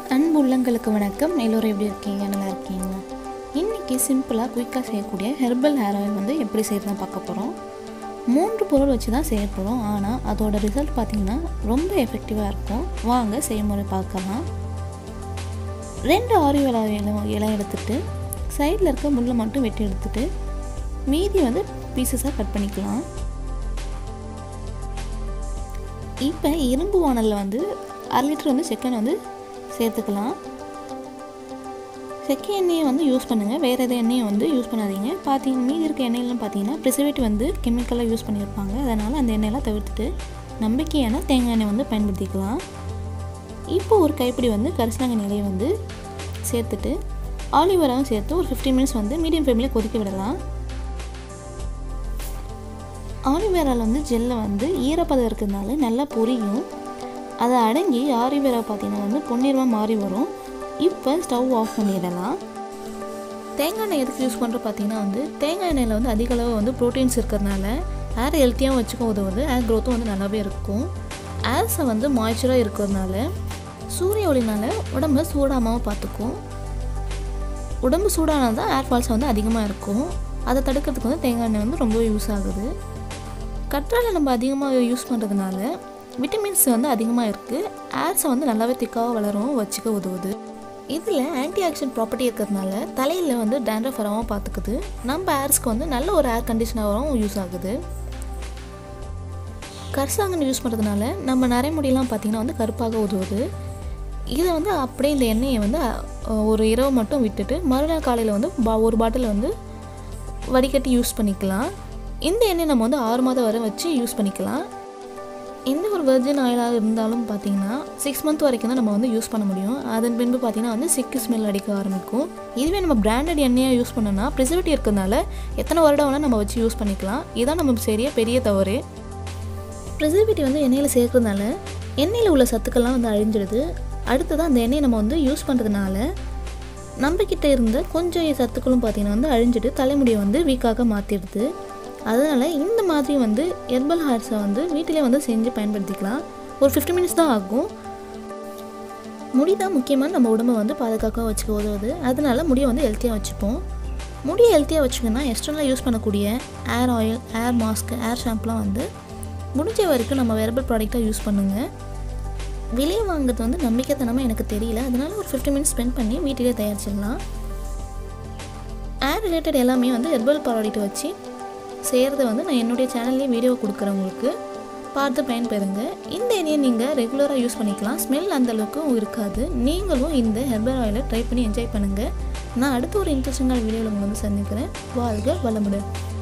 அன்பு உள்ளங்களுக்கு வணக்கம் எல்லோரும் எப்படி இருக்கீங்க நல்லா இருக்கீங்க இன்றைக்கி சிம்பிளாக குயிக்காக செய்யக்கூடிய ஹெர்பல் ஹேர் ஆயில் வந்து எப்படி செய்யறதுன்னு பார்க்க போகிறோம் மூன்று பொருள் வச்சு தான் செய்ய போகிறோம் ஆனால் அதோட ரிசல்ட் பார்த்திங்கன்னா ரொம்ப எஃபெக்டிவாக இருக்கும் வாங்க செய்முறை பார்க்கலாம் ரெண்டு ஆரி இலை இலை இலை எடுத்துட்டு சைடில் இருக்க முள்ளை மட்டும் வெட்டி எடுத்துட்டு மீதி வந்து பீசஸாக கட் பண்ணிக்கலாம் இப்போ இரும்பு வானலில் வந்து அரை லிட்டர் வந்து செக்கெண்ணெய் வந்து சேர்த்துக்கலாம் செக்க எண்ணெயை வந்து யூஸ் பண்ணுங்கள் வேறு எது எண்ணெயை வந்து யூஸ் பண்ணாதீங்க பார்த்தீங்க மீதி இருக்க எண்ணெயிலாம் பார்த்தீங்கன்னா ப்ரிசர்வேட்டிவ் வந்து கெமிக்கலாக யூஸ் பண்ணியிருப்பாங்க அதனால் அந்த எண்ணெயெல்லாம் தவிர்த்துட்டு நம்பிக்கையான தேங்காய் எண்ணெய் வந்து பயன்படுத்திக்கலாம் இப்போ ஒரு கைப்பிடி வந்து கரிசலாங்கண்ணி இலையை வந்து சேர்த்துட்டு ஆலிவராகவும் சேர்த்து ஒரு ஃபிஃப்டீன் மினிட்ஸ் வந்து மீடியம் ஃப்ளேமில் கொதிக்க விடலாம் ஆலிவேராவில் வந்து ஜெல்லை வந்து ஈரப்பதம் இருக்கிறதுனால நல்லா பொரியும் அதை அடங்கி ஆரிவேரா பார்த்தீங்கன்னா வந்து பொன்னிறமாக மாறி வரும் இப்போ ஸ்டவ் ஆஃப் பண்ணிடலாம் தேங்காய் எண்ணெய் எதுக்கு யூஸ் பண்ணுற பார்த்தீங்கன்னா வந்து தேங்காய் எண்ணெயில் வந்து அதிக அளவு வந்து ப்ரோட்டீன்ஸ் இருக்கிறதுனால ஹேர் ஹெல்த்தியாகவும் வச்சுக்க உதவுது ஹேர் க்ரோத்தும் வந்து நல்லாவே இருக்கும் ஹேர்ஸை வந்து மாய்ச்சராக இருக்கிறதுனால சூரிய ஒளினால உடம்பு சூடாமல் பார்த்துக்கும் உடம்பு சூடானால் தான் ஹேர் ஃபால்ஸ் வந்து அதிகமாக இருக்கும் அதை தடுக்கிறதுக்கு வந்து தேங்காய் எண்ணெய் வந்து ரொம்ப யூஸ் ஆகுது கற்றாழை நம்ம அதிகமாக யூஸ் பண்ணுறதுனால விட்டமின்ஸ் வந்து அதிகமாக இருக்குது ஹேர்ஸை வந்து நல்லாவே திக்காக வளரும் வச்சுக்க உதவுது இதில் ஆன்டி ஆக்சிடென்ட் ப்ராப்பர்ட்டி இருக்கிறதுனால தலையில் வந்து டேண்ட்ரஃப் வராமல் பார்த்துக்குது நம்ம ஹேர்ஸ்க்கு வந்து நல்ல ஒரு ஹேர் கண்டிஷனராகவும் யூஸ் ஆகுது கரிசாங்கன் யூஸ் பண்ணுறதுனால நம்ம நரைமுடியெல்லாம் பார்த்திங்கன்னா வந்து கருப்பாக உதவுது இதை வந்து அப்படியே இந்த எண்ணெயை வந்து ஒரு இரவு மட்டும் விட்டுட்டு மறுநாள் காலையில் வந்து பா ஒரு பாட்டில் வந்து வடிகட்டி யூஸ் பண்ணிக்கலாம் இந்த எண்ணெய் நம்ம வந்து ஆறு மாதம் வரை வச்சு யூஸ் பண்ணிக்கலாம் எந்த ஒரு வெர்ஜின் ஆயிலாக இருந்தாலும் பார்த்தீங்கன்னா சிக்ஸ் மந்த் வரைக்கும் தான் நம்ம வந்து யூஸ் பண்ண முடியும் அதன் பின்பு பார்த்தீங்கன்னா வந்து சிக்கு ஸ்மெல் அடிக்க ஆரம்பிக்கும் இதுவே நம்ம பிராண்டட் எண்ணெயாக யூஸ் பண்ணோன்னா ப்ரிசர்வேட்டிவ் இருக்கிறதுனால எத்தனை வருடம் வேணால் நம்ம வச்சு யூஸ் பண்ணிக்கலாம் இதுதான் நம்ம சரிய பெரிய தவறு ப்ரிசர்வேட்டிவ் வந்து எண்ணெயில் சேர்க்கறதுனால எண்ணெயில் உள்ள சத்துக்கள்லாம் வந்து அழிஞ்சிடுது அடுத்ததான் அந்த எண்ணெயை நம்ம வந்து யூஸ் பண்ணுறதுனால நம்மக்கிட்ட இருந்த கொஞ்சம் சத்துக்களும் பார்த்திங்கன்னா வந்து அழிஞ்சிட்டு தலைமுடியை வந்து வீக்காக மாற்றிடுது அதனால் இந்த மாதிரி வந்து ஹெர்பல் ஹேர்ஸை வந்து வீட்டிலே வந்து செஞ்சு பயன்படுத்திக்கலாம் ஒரு ஃபிஃப்டி மினிட்ஸ் தான் ஆகும் முடி தான் முக்கியமாக நம்ம உடம்பை வந்து பாதுகாக்க வச்சுக்க உதவுது அதனால முடியை வந்து ஹெல்த்தியாக வச்சுப்போம் முடியை ஹெல்த்தியாக வச்சுக்கணும்னா எக்ஸ்டர்னலாக யூஸ் பண்ணக்கூடிய ஏர் ஆயில் ஏர் மாஸ்க் ஏர் ஷாம்புலாம் வந்து முடிஞ்ச வரைக்கும் நம்ம ஹெர்பல் ப்ராடக்டாக யூஸ் பண்ணுங்கள் வெளியே வாங்குறது வந்து நம்பிக்கைத்தனமாக எனக்கு தெரியல அதனால ஒரு ஃபிஃப்டி மினிட்ஸ் ஸ்பெண்ட் பண்ணி வீட்டிலே தயாரிச்சிடலாம் ஏர் ரிலேட்டட் எல்லாமே வந்து ஹெர்பல் ப்ராடக்ட் வச்சு செய்கிறத வந்து நான் என்னுடைய சேனல்லேயே வீடியோ கொடுக்குறேன் உங்களுக்கு பார்த்து பயன்பெறுங்க இந்த எண்ணெயை நீங்கள் ரெகுலராக யூஸ் பண்ணிக்கலாம் ஸ்மெல் அந்தளவுக்கு இருக்காது நீங்களும் இந்த ஹெர்பல் ஆயிலை ட்ரை பண்ணி என்ஜாய் பண்ணுங்கள் நான் அடுத்த ஒரு இன்ட்ரெஸ்டிங்கான வீடியோவில் உங்களை வந்து சந்திக்கிறேன் வாழ்க வளமுடன்